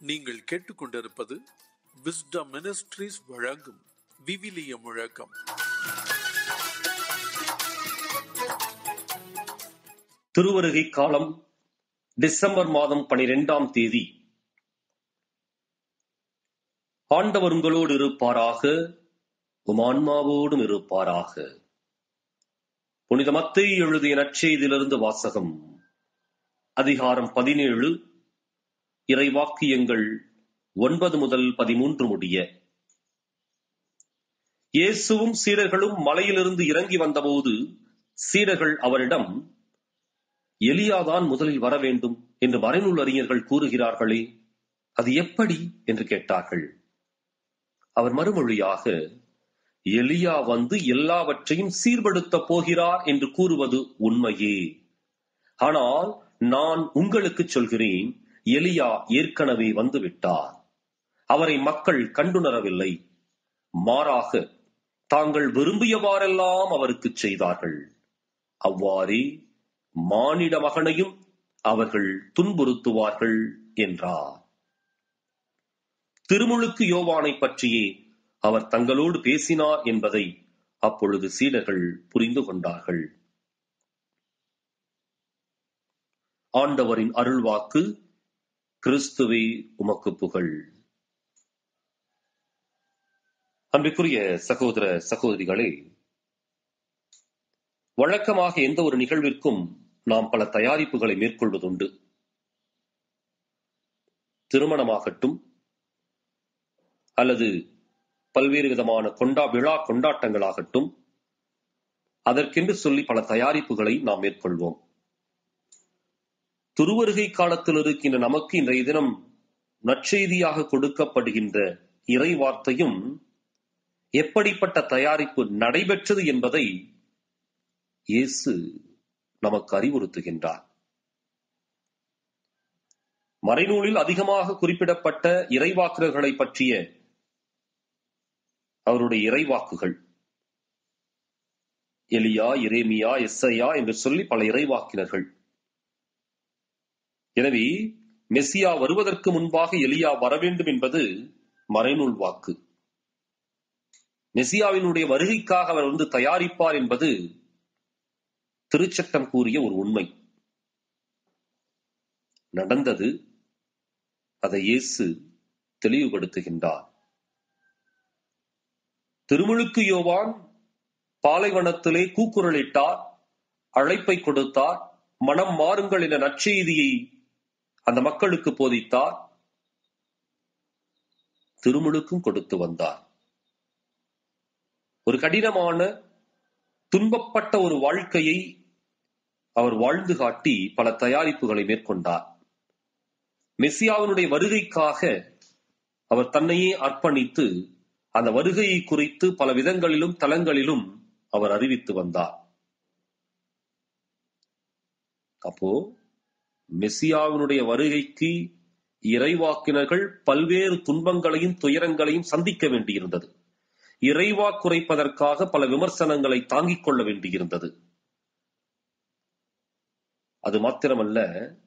நீங்கள் கேட்டுக்கொண்டிருப்பது wisdom ministries வழங்கும் விவிலிய முழக்கம் திருவருகை காலம் டிசம்பர் மாதம் பனிரெண்டாம் தேதி ஆண்டவர் உங்களோடு இருப்பாராக உம் ஆன்மாவோடும் இருப்பாராக புனித மத்தேயு எழுதிய நற்செய்தியிலிருந்து வாசகம் அதிகாரம் பதினேழு இறைவாக்கியங்கள் ஒன்பது முதல் பதிமூன்று முடிய இயேசுவும் சீடர்களும் மலையிலிருந்து இறங்கி வந்தபோது சீடர்கள் அவரிடம் எலியாதான் முதலில் வர வேண்டும் என்று மறைநூல் அறிஞர்கள் கூறுகிறார்களே அது எப்படி என்று கேட்டார்கள் அவர் மறுமொழியாக எலியா வந்து எல்லாவற்றையும் சீர்படுத்த போகிறார் என்று கூறுவது உண்மையே ஆனால் நான் உங்களுக்கு சொல்கிறேன் எலியா ஏற்கனவே வந்துவிட்டார் அவரை மக்கள் கண்டுணரவில்லை மாறாக தாங்கள் விரும்பியவாறெல்லாம் அவருக்கு செய்தார்கள் அவ்வாறே மானிட மகனையும் அவர்கள் துன்புறுத்துவார்கள் என்றார் திருமுழுக்கு யோவானை பற்றியே அவர் தங்களோடு பேசினார் என்பதை அப்பொழுது சீடர்கள் புரிந்து கொண்டார்கள் ஆண்டவரின் அருள்வாக்கு கிறிஸ்துவே உமக்கு புகழ் அன்பிற்குரிய சகோதர சகோதரிகளே வழக்கமாக எந்த ஒரு நிகழ்விற்கும் நாம் பல தயாரிப்புகளை மேற்கொள்வதுண்டு திருமணமாகட்டும் அல்லது பல்வேறு விதமான கொண்டா விழா கொண்டாட்டங்களாகட்டும் அதற்கென்று சொல்லி பல தயாரிப்புகளை நாம் மேற்கொள்வோம் திருவருகை காலத்தில் இருக்கின்ற நமக்கு இன்றைய தினம் நற்செய்தியாக கொடுக்கப்படுகின்ற இறை வார்த்தையும் எப்படிப்பட்ட தயாரிப்பு நடைபெற்றது என்பதை இயேசு நமக்கு அறிவுறுத்துகின்றார் மறைநூலில் அதிகமாக குறிப்பிடப்பட்ட இறைவாக்குகளை பற்றிய அவருடைய இறைவாக்குகள் எலியா இரேமியா எஸ்ஐயா என்று சொல்லி பல இறைவாக்கினர்கள் எனவே மெஸ்ஸியா வருவதற்கு முன்பாக எலியா வர வேண்டும் என்பது மறைநூல் வாக்கு மெசியாவினுடைய வருகைக்காக அவர் வந்து தயாரிப்பார் என்பது திருச்சட்டம் கூறிய ஒரு உண்மை நடந்தது அதை இயேசு தெளிவுபடுத்துகின்றார் திருமுழுக்கு யோவான் பாலைவனத்திலே கூக்குரலிட்டார் அழைப்பை கொடுத்தார் மனம் மாறுங்கள் என்ற நற்செய்தியை அந்த மக்களுக்கு போதித்தார் திருமுழுக்கும் கொடுத்து வந்தார் ஒரு கடினமான துன்பப்பட்ட ஒரு வாழ்க்கையை அவர் வாழ்ந்து காட்டி பல தயாரிப்புகளை மேற்கொண்டார் மெஸ்ஸியாவினுடைய வருகைக்காக அவர் தன்னையே அர்ப்பணித்து அந்த வருகையை குறித்து பல விதங்களிலும் தலங்களிலும் அவர் அறிவித்து வந்தார் அப்போ மெஸ்ஸியாவினுடைய வருகைக்கு இறைவாக்கினர்கள் பல்வேறு துன்பங்களையும் துயரங்களையும் சந்திக்க வேண்டியிருந்தது இறைவா குறைப்பதற்காக பல விமர்சனங்களை தாங்கிக் கொள்ள வேண்டியிருந்தது அது மாத்திரமல்ல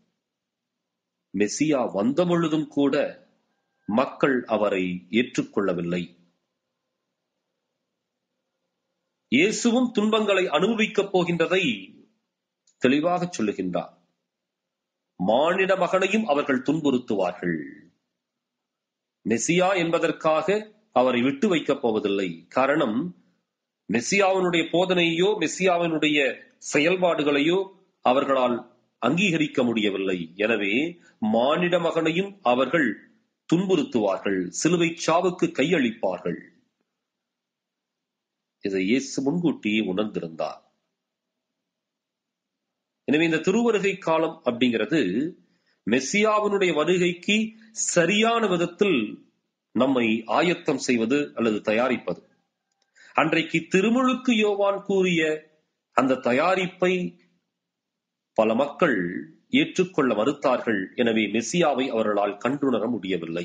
மெசியா வந்த பொழுதும் கூட மக்கள் அவரை ஏற்றுக்கொள்ளவில்லை இயேசுவும் துன்பங்களை அனுபவிக்கப் போகின்றதை தெளிவாக சொல்லுகின்றார் மானிட மகனையும் அவர்கள் துன்புறுத்துவார்கள் மெசியா என்பதற்காக அவரை விட்டு வைக்கப் போவதில்லை காரணம் மெஸ்ஸியாவினுடைய போதனையோ மெஸ்ஸியாவினுடைய செயல்பாடுகளையோ அவர்களால் அங்கீகரிக்க முடியவில்லை எனவே மானிட மகனையும் அவர்கள் துன்புறுத்துவார்கள் சிலுவை சாவுக்கு கையளிப்பார்கள் இதை இயேசு முன்கூட்டியே உணர்ந்திருந்தார் எனவே இந்த திருவருகை காலம் அப்படிங்கிறது மெஸ்ஸியாவினுடைய வருகைக்கு சரியான விதத்தில் நம்மை ஆயத்தம் செய்வது அல்லது தயாரிப்பது அன்றைக்கு திருமுழுக்கு யோவான் கூறிய அந்த தயாரிப்பை பல மக்கள் ஏற்றுக்கொள்ள மறுத்தார்கள் எனவே மெஸ்ஸியாவை அவர்களால் கண்டுணர முடியவில்லை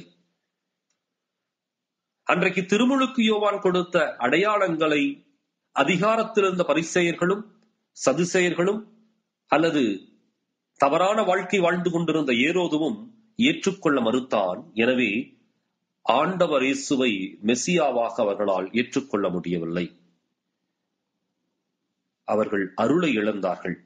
அன்றைக்கு திருமுழுக்கு யோவான் கொடுத்த அடையாளங்களை அதிகாரத்தில் இருந்த பரிசெயர்களும் சதுசெயர்களும் அல்லது தவறான வாழ்க்கை வாழ்ந்து கொண்டிருந்த ஏரோதுவும் ஏற்றுக்கொள்ள மறுத்தான் எனவே ஆண்டவர் இயேசுவை மெசியாவாக அவர்களால் ஏற்றுக்கொள்ள முடியவில்லை அவர்கள் அருளை இழந்தார்கள்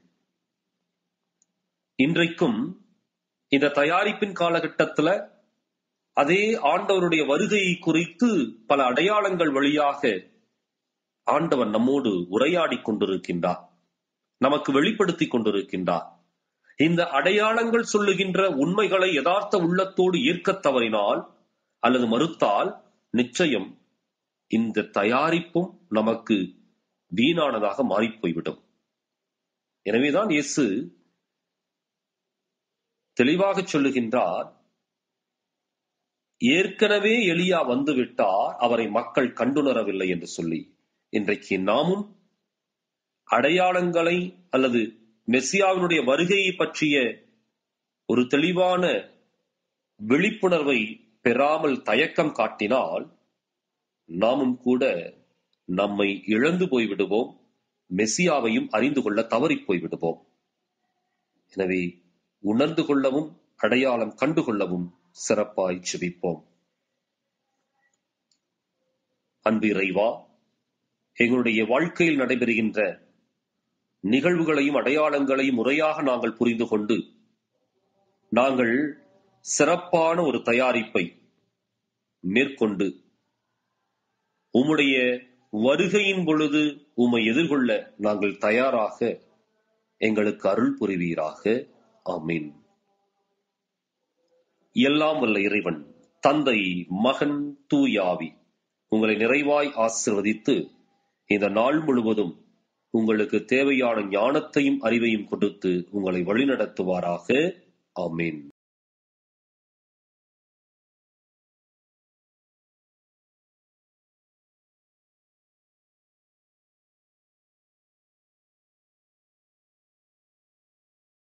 இன்றைக்கும் இந்த தயாரிப்பின் காலகட்டத்துல அதே ஆண்டவருடைய வருகையை குறித்து பல அடையாளங்கள் வழியாக ஆண்டவர் நம்மோடு உரையாடிக் கொண்டிருக்கின்றார் நமக்கு வெளிப்படுத்திக் கொண்டிருக்கின்றார் இந்த அடையாளங்கள் சொல்லுகின்ற உண்மைகளை யதார்த்த உள்ளத்தோடு ஏற்கத் தவறினால் அல்லது மறுத்தால் நிச்சயம் இந்த தயாரிப்பும் நமக்கு வீணானதாக மாறிப் போய்விடும் எனவேதான் இயேசு தெளிவாக சொல்லுகின்றார் ஏற்கனவே எலியா வந்துவிட்டார் அவரை மக்கள் கண்டுணரவில்லை என்று சொல்லி இன்றைக்கு நாமும் அடையாளங்களை அல்லது மெஸ்ஸியாவினுடைய வருகையை பற்றிய ஒரு தெளிவான விழிப்புணர்வை பெறாமல் தயக்கம் காட்டினால் நாமும் கூட நம்மை இழந்து போய்விடுவோம் மெஸ்ஸியாவையும் அறிந்து கொள்ள தவறிப் போய்விடுவோம் எனவே உணர்ந்து கொள்ளவும் அடையாளம் கண்டுகொள்ளவும் சிறப்பாய் செபிப்போம் அன்பு இறைவா எங்களுடைய வாழ்க்கையில் நடைபெறுகின்ற நிகழ்வுகளையும் அடையாளங்களையும் முறையாக நாங்கள் புரிந்து கொண்டு நாங்கள் சிறப்பான ஒரு தயாரிப்பை மேற்கொண்டு உம்முடைய வருகையின் பொழுது உம்மை எதிர்கொள்ள நாங்கள் தயாராக எங்களுக்கு அருள் புரிவீராக ஆமீன் எல்லாம் வல்ல இறைவன் தந்தை மகன் தூயாவி உங்களை நிறைவாய் ஆசிர்வதித்து இந்த நாள் முழுவதும் உங்களுக்கு தேவையான ஞானத்தையும் அறிவையும் கொடுத்து உங்களை வழிநடத்துவாராக ஆமீன்